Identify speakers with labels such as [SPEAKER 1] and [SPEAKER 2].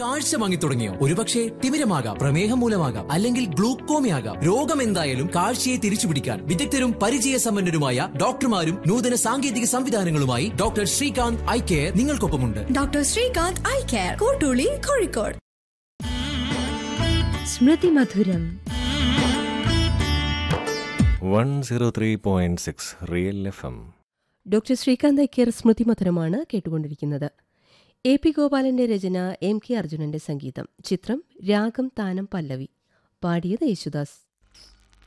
[SPEAKER 1] കാഴ്ച വാങ്ങി തുടങ്ങിയോ ഒരുപക്ഷെ തിമിരമാകാം പ്രമേഹം മൂലമാകാം അല്ലെങ്കിൽ ഗ്ലൂക്കോമയാകാം രോഗം എന്തായാലും കാഴ്ചയെ തിരിച്ചുപിടിക്കാൻ വിദഗ്ധരും പരിചയസമ്പന്നരുമായ ഡോക്ടർമാരും നൂതന സാങ്കേതിക സംവിധാനങ്ങളുമായി ഡോക്ടർ ശ്രീകാന്ത് ഐ കെയർ നിങ്ങൾക്കൊപ്പമുണ്ട്
[SPEAKER 2] doctor Srikanth eye care Kottooli Kozhikode
[SPEAKER 3] Smrithi Madhuram
[SPEAKER 4] one zero three point six real F M
[SPEAKER 3] doctor Srikanth eye care Smrithi മധുരമാണ് കേട്ടുകൊണ്ടിരിക്കുന്നത് എ പി ഗോപാലന്റെ രചന എം കെ അർജുനന്റെ സംഗീതം ചിത്രം രാഗം താനം പല്ലവി പാടിയത് യേശുദാസ്